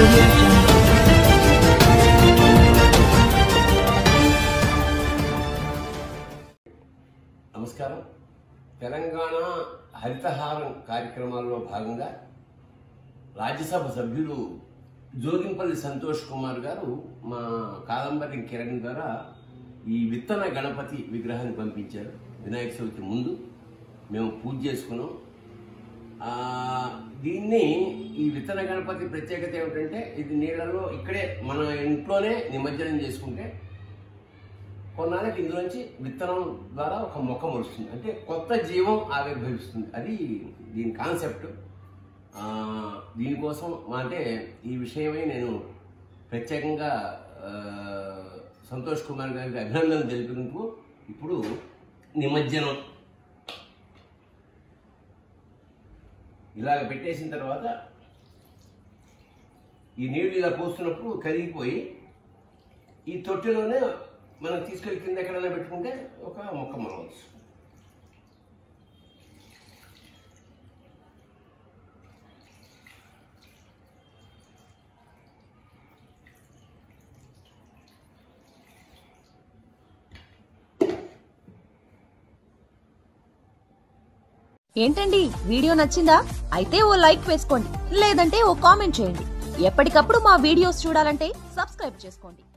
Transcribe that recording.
audio jungle. నమస్కారం తెలంగాణ హరితహారం కార్యక్రమాల్లో భాగంగా రాజ్యసభ సభ్యులు జోగింపల్లి సంతోష్ కుమార్ గారు మా కాదంబరి కిరణ్ ద్వారా ఈ విత్తన గణపతి విగ్రహాన్ని పంపించారు వినాయక చవితి ముందు మేము పూజ చేసుకున్నాం ఆ, దీన్ని ఈ విత్తన గణపతి ప్రత్యేకత ఏమిటంటే ఇది నీళ్ళలో ఇక్కడే మన ఇంట్లోనే నిమజ్జనం చేసుకుంటే కొన్నాళ్ళకి ఇందులోంచి విత్తనం ద్వారా ఒక మొక్క మొలుస్తుంది అంటే కొత్త జీవం ఆవిర్భవిస్తుంది అది దీని కాన్సెప్ట్ ఆ, దీనికోసం అంటే ఈ విషయమై నేను ప్రత్యేకంగా ఆ, సంతోష్ కుమార్ గారికి అభినందనలు తెలిపినందుకు ఇప్పుడు నిమజ్జనం ఇలాగ పెట్టేసిన తర్వాత ఈ నీళ్ళు ఇలా పోస్తున్నప్పుడు కరిగిపోయి ఈ తొట్టెలోనే మనం తీసుకెళ్ళి కింద ఎక్కడైనా పెట్టుకుంటే ఒక మొక్క మొలవచ్చు ఏంటండి వీడియో నచ్చిందా అయితే ఓ లైక్ వేసుకోండి లేదంటే ఓ కామెంట్ చేయండి ఎప్పటికప్పుడు మా వీడియోస్ చూడాలంటే సబ్స్క్రైబ్ చేసుకోండి